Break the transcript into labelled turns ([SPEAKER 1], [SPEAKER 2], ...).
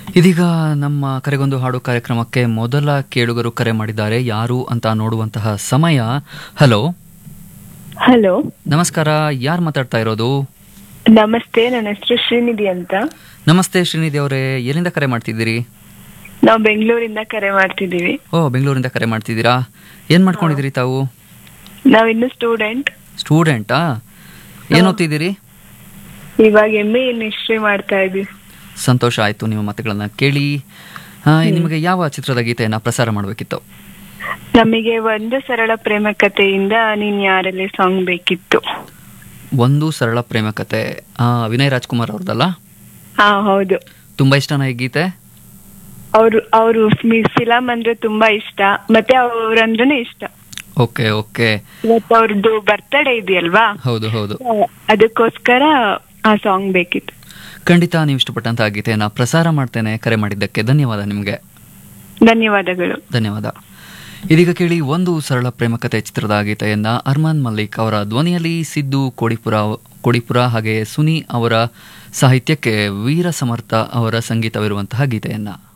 [SPEAKER 1] ಇದೀಗ ನಮ್ಮ ಕರೆಗೊಂದು ಹಾಡು ಕಾರ್ಯಕ್ರಮಕ್ಕೆ ಮೊದಲ ಕೇಳುಗರು ಕರೆ ಮಾಡಿದ್ದಾರೆ ಯಾರು ಅಂತ ನೋಡುವಂತಹ ಸಮಯ ಹಲೋ
[SPEAKER 2] ಹಲೋ
[SPEAKER 1] ನಮಸ್ಕಾರ ಯಾರು ಮಾತಾಡ್ತಾ ಇರೋದು
[SPEAKER 2] ನಮಸ್ತೆ ನನ್ನ ಹೆಸರು ಶ್ರೀನಿಧಿ ಅಂತ
[SPEAKER 1] ನಮಸ್ತೆ ಶ್ರೀನಿಧಿ ಅವರೇ ಎಲ್ಲಿಂದ ಕರೆ ಮಾಡ್ತಿದ್ದೀರಿ
[SPEAKER 2] ನಾವು ಬೆಂಗಳೂರಿಂದ ಕರೆ ಮಾಡ್ತಿದ್ದೀವಿ
[SPEAKER 1] ಓ ಬೆಂಗಳೂರಿಂದ ಕರೆ ಮಾಡ್ತಿದ್ದೀರಾ ಏನ್ ಮಾಡ್ಕೊಂಡಿದ್ದೀರಿ ತಾವು
[SPEAKER 2] ನಾವ್ ಇನ್ನು ಸ್ಟೂಡೆಂಟ್
[SPEAKER 1] ಸ್ಟೂಡೆಂಟಾ ಏನ್ ಓದ್ತಿದ್ದೀರಿ
[SPEAKER 2] ಇವಾಗ ಎಮ್ ಎ ಇನ್ ಹಿಸ್ಟ್ರಿ ಮಾಡ್ತಾ ಇದೀವಿ
[SPEAKER 1] ಸಂತೋಷ ಆಯ್ತು ನಿಮ್ಮ ಮಾತುಗಳನ್ನ ಕೇಳಿ ಆ, ನಿಮಗೆ ಯಾವ ಚಿತ್ರದ ಗೀತೆಯನ್ನ ಪ್ರಸಾರ ಮಾಡಬೇಕಿತ್ತು
[SPEAKER 2] ನಮಗೆ ಒಂದು ಸರಳ ಪ್ರೇಮ ಕಥೆಯಿಂದ ನೀನ್ ಯಾರಲ್ಲಿ ಸಾಂಗ್ ಬೇಕಿತ್ತು
[SPEAKER 1] ಒಂದು ಸರಳ ಪ್ರೇಮ ಕತೆ ಆ, ವಿನಯ್ ರಾಜ್ಕುಮಾರ್ ಅವ್ರದ್ದಲ್ಲ
[SPEAKER 2] ಹಾ ಹೌದು
[SPEAKER 1] ತುಂಬಾ ಇಷ್ಟನಾ ಈ ಗೀತೆ
[SPEAKER 2] ಅವ್ರು ಅವರು ಫಿಲಂ ಅಂದ್ರೆ ತುಂಬಾ ಇಷ್ಟ ಮತ್ತೆ ಅವ್ರಂದ್ರೆ ಇಷ್ಟ
[SPEAKER 1] ಓಕೆ ಓಕೆ
[SPEAKER 2] ಇವತ್ತು ಅವ್ರದ್ದು ಬರ್ತಡೇ ಇದೆಯಲ್ವಾ
[SPEAKER 1] ಹೌದು ಹೌದು
[SPEAKER 2] ಅದಕ್ಕೋಸ್ಕರ ಆ ಸಾಂಗ್ ಬೇಕಿತ್ತು
[SPEAKER 1] ಖಂಡಿತ ನೀವು ಇಷ್ಟಪಟ್ಟಂತಹ ಗೀತೆಯನ್ನ ಪ್ರಸಾರ ಮಾಡ್ತೇನೆ ಕರೆ ಮಾಡಿದ್ದಕ್ಕೆ ಧನ್ಯವಾದ ನಿಮಗೆ
[SPEAKER 2] ಧನ್ಯವಾದಗಳು
[SPEAKER 1] ಧನ್ಯವಾದ ಇದೀಗ ಕೇಳಿ ಒಂದು ಸರಳ ಪ್ರೇಮ ಕಥೆ ಚಿತ್ರದ ಗೀತೆಯನ್ನ ಅರ್ಮಾನ್ ಮಲ್ಲಿಕ್ ಅವರ ಧ್ವನಿಯಲ್ಲಿ ಸಿದ್ದು ಕೋಡಿಪುರ ಕೋಡಿಪುರ ಹಾಗೆ ಸುನಿ ಅವರ ಸಾಹಿತ್ಯಕ್ಕೆ ವೀರ ಸಮರ್ಥ ಅವರ ಸಂಗೀತವಿರುವಂತಹ ಗೀತೆಯನ್ನ